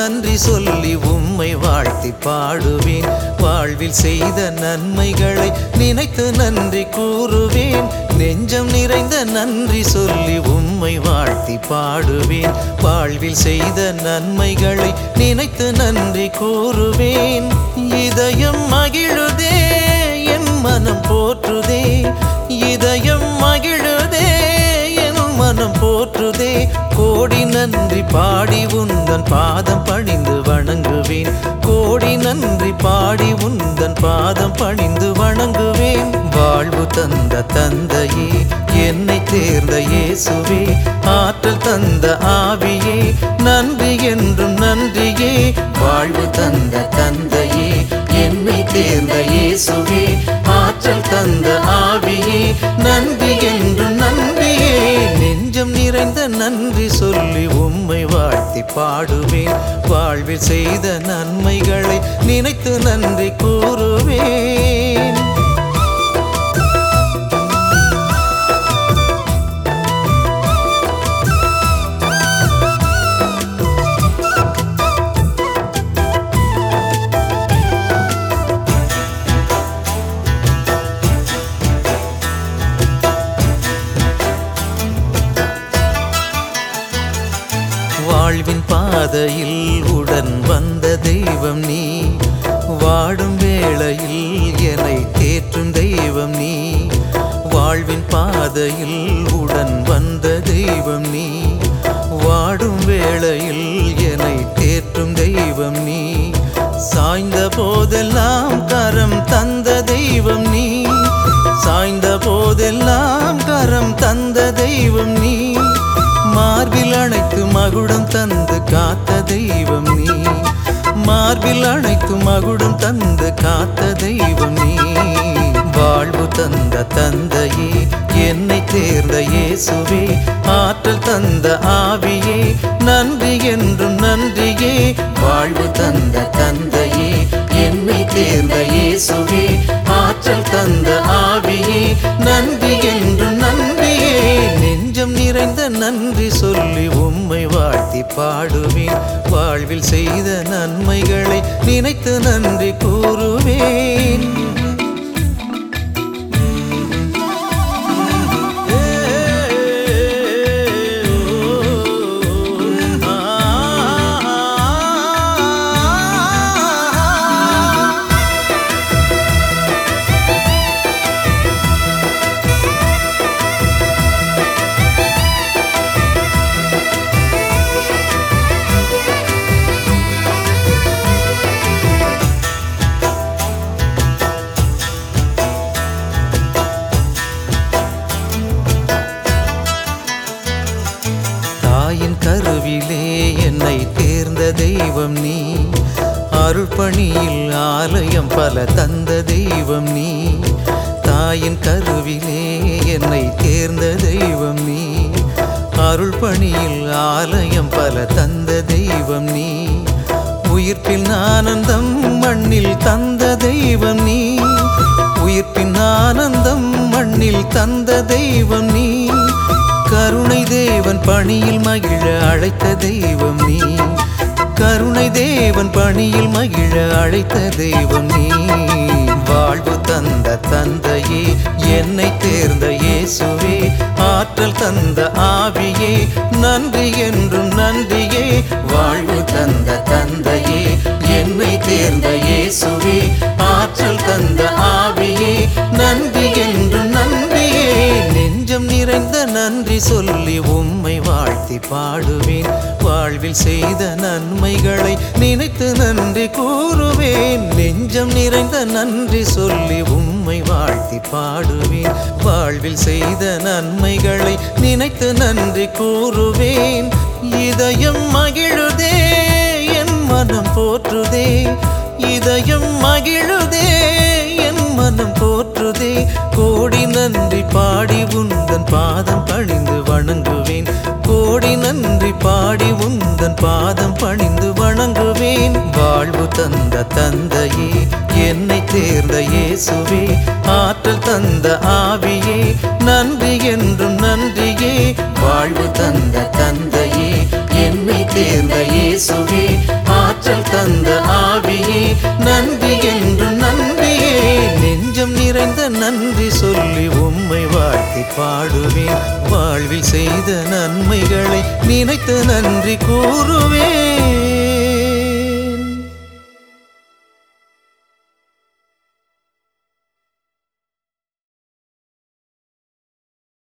நன்றி சொல்லி உம்மை வாழ்த்தி பாடுவேன் வாழ்வில் செய்த நன்மைகளை நினைத்து நன்றி கூறுவேன் நெஞ்சம் நிறைந்த நன்றி சொல்லி உம்மை வாழ்த்தி பாடுவேன் வாழ்வில் செய்த நன்மைகளை நினைத்து நன்றி கூறுவேன் இதயம் மகிழுதே என் மனம் போற்றுதே இதயம் மகிழுதே என் மனம் போற்றுதே கோடி நன்றி பாடி உந்தன் பாதம் பணிந்து வணங்குவேன் கோடி நன்றி பாடி உந்தன் பாதம் பணிந்து வணங்குவேன் வாழ்வு தந்த தந்தையே என்னை தேர்ந்த இயேசுவே ஆற்றல் தந்த ஆவியே நன்றி என்றும் நன்றியே வாழ்வு தந்த தந்தையே என்னை தேர்ந்த இயேசுவே ஆற்றல் தந்த ஆவியே நன்றி என்றும் நன்றியே நெஞ்சம் நிறைந்த நன்றி சொல்லி உம்மை வாழ்த்தி பாடுவேன் வாழ்வில் செய்த நன்மைகளை நினைத்து நன்றி கூறுவேன் வாழ்வின் பாதையில் உடன் வந்த தெய்வம் நீ வாடும் வேளையில் என்னை தேற்றும் தெய்வம் நீ வாழ்வின் பாதையில் உடன் வந்த தெய்வம் நீ வாடும் வேளையில் என்னை தேற்றும் தெய்வம் நீ சாய்ந்த போதெல்லாம் கரம் தந்த தெய்வம் நீ சாய்ந்த போதெல்லாம் கரம் தந்த தெய்வம் நீ மார்பில் அணைத்து மகுடம் தந்து காத்த தெய்வம் நீ மார்பில் அணைத்து மகுடம் தந்து காத்த தெய்வம் நீ வாழ்வு தந்த தந்தையே என்னை தேர்ந்த இயேசுவே ஆற்றல் தந்த ஆவியே நன்றி என்றும் நன்றியே வாழ்வு தந்த தந்தையே என்னை தேர்ந்த இயேசுவே ஆற்றல் தந்த ஆவியே நன்றி என்றும் நன்றியே நெஞ்சம் நிறைந்த நன்றி சொல்லி உம்மை வாழ்த்தி பாடுவேன் வாழ்வில் செய்த நன்மைகளை நினைத்து நன்றி கூறுவேன் தாயின் கருவிலே என்னை தேர்ந்த தெய்வம் நீ அருள்பணியில் ஆலயம் பல தந்த தெய்வம் நீ தாயின் கருவிலே என்னை தேர்ந்த தெய்வம் நீ அருள்பணியில் ஆலயம் பல தந்த தெய்வம் நீ உயிர்ப்பின் ஆனந்தம் மண்ணில் தந்த தெய்வம் நீ உயிர்ப்பின் ஆனந்தம் மண்ணில் தந்த தெய்வம் நீ கருணை தேவன் பணியில் மகிழ அழைத்த தெய்வம் நீ கருணை தேவன் பணியில் மகிழ அழைத்த தெய்வம் நீ வாழ்வு தந்த தந்தையே என்னை தேர்ந்த இயேசுவே ஆற்றல் தந்த ஆவியே நன்றி என்றும் நன்றியே வாழ்வு தந்த தந்தையே என்னை தேர்ந்த இயேசுவே ஆற்றல் தந்த ஆவியே நன்றி என்றும் நன்றியே நெஞ்சம் நிறைந்த நன்றி சொல்லி உம்மை வாழ்த்தி பாடுவேன் வாழ்வில் செய்த நன்மைகளை நினைத்து நன்றி கூறுவேன் நெஞ்சம் நிறைந்த நன்றி சொல்லி உம்மை வாழ்த்தி பாடுவேன் வாழ்வில் செய்த நன்மைகளை நினைத்து நன்றி கூறுவேன் இதயம் மகிழுதே என் மனம் போற்றுதே இதயம் மகிழுதே என் மனம் போற்றுதே கோடி நன்றி பாடி உந்தன் பாதம் பணிந்து வணங்குவேன் கோடி நன்றி பாடி உந்தன் பாதம் பணிந்து வணங்குவேன் வாழ்வு தந்த தந்தையே என்னை தேர்ந்த இயேசுவே ஆற்றல் தந்த ஆவியே நன்றி என்றும் நன்றியே வாழ்வு தந்த தந்தையே என்னை தேர்ந்த இயேசுவே நன்றி என்று நன்றியே நெஞ்சம் நிறைந்த நன்றி சொல்லி உம்மை வாழ்த்தி பாடுவேன் வாழ்வில் செய்த நன்மைகளை நினைத்து நன்றி கூறுவேன்